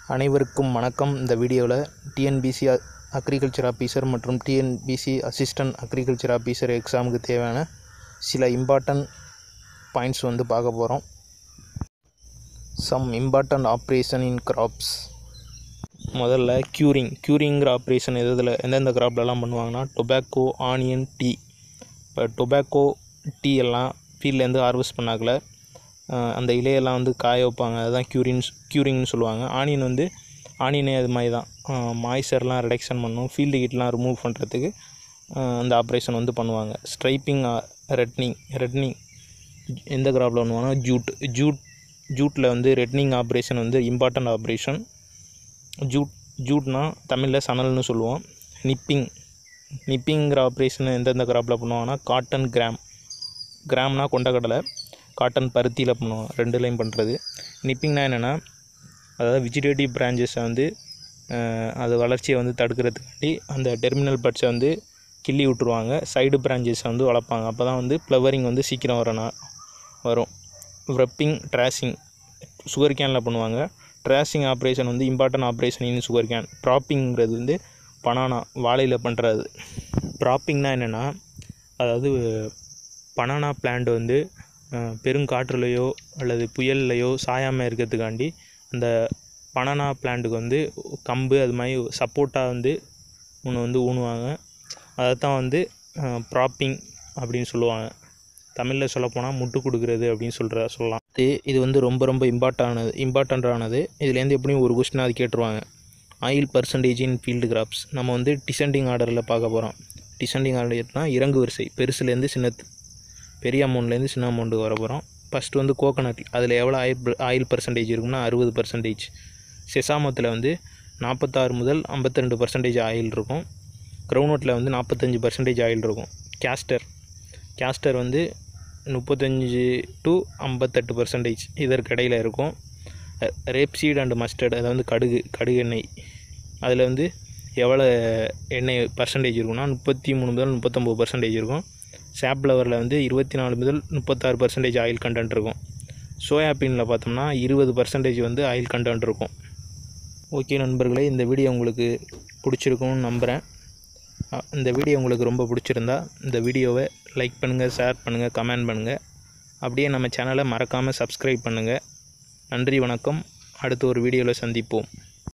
அனைவருக்கும் வணக்கம் இந்த வீடியோவில் டிஎன்பிசி அக்ரிகல்ச்சர் ஆஃபீஸர் மற்றும் டிஎன்பிசி அசிஸ்டன்ட் அக்ரிகல்ச்சர் ஆஃபீஸர் எக்ஸாமுக்கு தேவையான சில இம்பார்ட்டன்ட் பாயிண்ட்ஸ் வந்து பார்க்க போகிறோம் some important operation in crops முதல்ல க்யூரிங் க்யூரிங்கிற ஆப்ரேஷன் எது இதில் எந்தெந்த கிராப்லலாம் பண்ணுவாங்கன்னா டொபாக்கோ ஆனியன் டீ இப்போ டொபாக்கோ டீ எல்லாம் ஃபீல்ட்லேருந்து ஹார்வெஸ்ட் பண்ணாக்கல அஹ் அந்த இலையெல்லாம் வந்து காய வைப்பாங்க அதுதான் க்யூரின்ஸ் க்யூரிங்னு சொல்லுவாங்க ஆனியன் வந்து ஆனியனே அது மாதிரி தான் மாய்ச்சர்லாம் ரிடக்ஷன் பண்ணும் ஃபீல்டு ஹீட்லாம் ரிமூவ் பண்ணுறதுக்கு அந்த ஆப்ரேஷன் வந்து பண்ணுவாங்க ஸ்ட்ரைப்பிங் ரெட்னிங் ரெட்னிங் எந்த கிராப்பில் பண்ணுவாங்கன்னா ஜூட் ஜூட் ஜூட்டில் வந்து ரெட்னிங் ஆப்ரேஷன் வந்து இம்பார்ட்டண்ட் ஆப்ரேஷன் ஜூட் ஜூட்னா தமிழில் சணல்னு சொல்லுவோம் நிப்பிங் நிப்பிங்கிற ஆப்ரேஷன் எந்தெந்த கிராப்பில் பண்ணுவாங்கன்னா காட்டன் கிராம் கிராம்னா கொண்டக்கடலை காட்டன் பருத்தியில் பண்ணுவோம் ரெண்டுலேயும் பண்ணுறது நிப்பிங்னா என்னென்னா அதாவது விஜிடேட்டிவ் பிரான்ச்சஸை வந்து அஹ், அது வளர்ச்சியை வந்து தடுக்கிறதுக்காண்டி அந்த டெர்மினல் பட்ஸை வந்து கிள்ளி விட்ருவாங்க சைடு பிரான்ச்சஸை வந்து வளர்ப்பாங்க அப்போ தான் வந்து ஃப்ளவரிங் வந்து சீக்கிரம் வர நா- வரும் ரெப்பிங் ட்ராசிங் சுகர் கேனில் பண்ணுவாங்க ட்ராசிங் ஆப்ரேஷன் வந்து important operation in sugar cane ப்ராப்பிங்கிறது வந்து பனானா வாழையில் பண்ணுறது ப்ராப்பிங்னா என்னென்னா அதாவது பனானா பிளான்ட் வந்து அஹ், பெருங்காற்றுலையோ அல்லது புயல்லையோ சாயாமல் இருக்கிறதுக்காண்டி அந்த பனானா பிளான்ட்டுக்கு வந்து கம்பு அது மாதிரி சப்போர்ட்டாக வந்து ஒன்று வந்து ஊனுவாங்க அதை தான் வந்து ப்ராப்பிங் அப்படின்னு சொல்லுவாங்க தமிழில் சொல்லப்போனால் முட்டு கொடுக்குறது அப்படின்னு சொல்கிற சொல்லலாம் இது இது வந்து ரொம்ப ரொம்ப இம்பார்ட்டானது இம்பார்ட்டண்ட்டானது இதுலேருந்து எப்படியும் ஒரு கொஸ்டின் அது கேட்டுருவாங்க oil percentage in field crops நம்ம வந்து டிசெண்டிங் ஆர்டரில் பார்க்க போகிறோம் டிசெண்டிங் ஆர்டர்னா இறங்கு வரிசை பெருசுலேருந்து சின்னத்து பெரிய அமௌண்ட்லேருந்து சின்ன அமௌண்ட்டுக்கு வர போகிறோம் ஃபஸ்ட்டு வந்து கோகனட் அதில் எவ்வளோ ஆயில் ஆயில் பர்சன்டேஜ் இருக்குன்னா அறுபது பர்சன்டேஜ் செசாமத்தில் வந்து நாற்பத்தாறு முதல் ஐம்பத்தி ரெண்டு பர்சன்டேஜ் ஆயில் இருக்கும் க்ரௌனட்டில் வந்து நாற்பத்தஞ்சு பர்சன்டேஜ் ஆயில் இருக்கும் கேஸ்டர் கேஸ்டர் வந்து முப்பத்தஞ்சு டு ஐம்பத்தெட்டு பர்சன்டேஜ் இதற்கு இடையில் இருக்கும் ரேப்சீட் அண்ட் மஸ்டர்ட் அது வந்து கடுகு கடுகு எண்ணெய் அதில் வந்து எவ்வளோ எண்ணெய் பர்சன்டேஜ் இருக்கும்னா முப்பத்தி மூணு முதல் முப்பத்தொம்பது பர்சன்டேஜ் இருக்கும் சாப்ளவரில் வந்து இருபத்தி நாலு முதல் முப்பத்தாறு பர்சன்டேஜ் ஆயில் கண்டென்ட் இருக்கும் சோயாபீனில் பார்த்தோம்னா இருபது பர்சன்டேஜ் வந்து ஆயில் கண்டென்ட் இருக்கும் ஓகே நண்பர்களே இந்த வீடியோ உங்களுக்கு பிடிச்சிருக்கும்னு நம்புகிறேன் அ, இந்த வீடியோ உங்களுக்கு ரொம்ப பிடிச்சிருந்தா இந்த வீடியோவை லைக் பண்ணுங்கள் ஷேர் பண்ணுங்கள் கமெண்ட் பண்ணுங்கள் அப்படியே நம்ம சேனலை மறக்காமல் சப்ஸ்கிரைப் பண்ணுங்கள் நன்றி வணக்கம் அடுத்த ஒரு வீடியோவில் சந்திப்போம்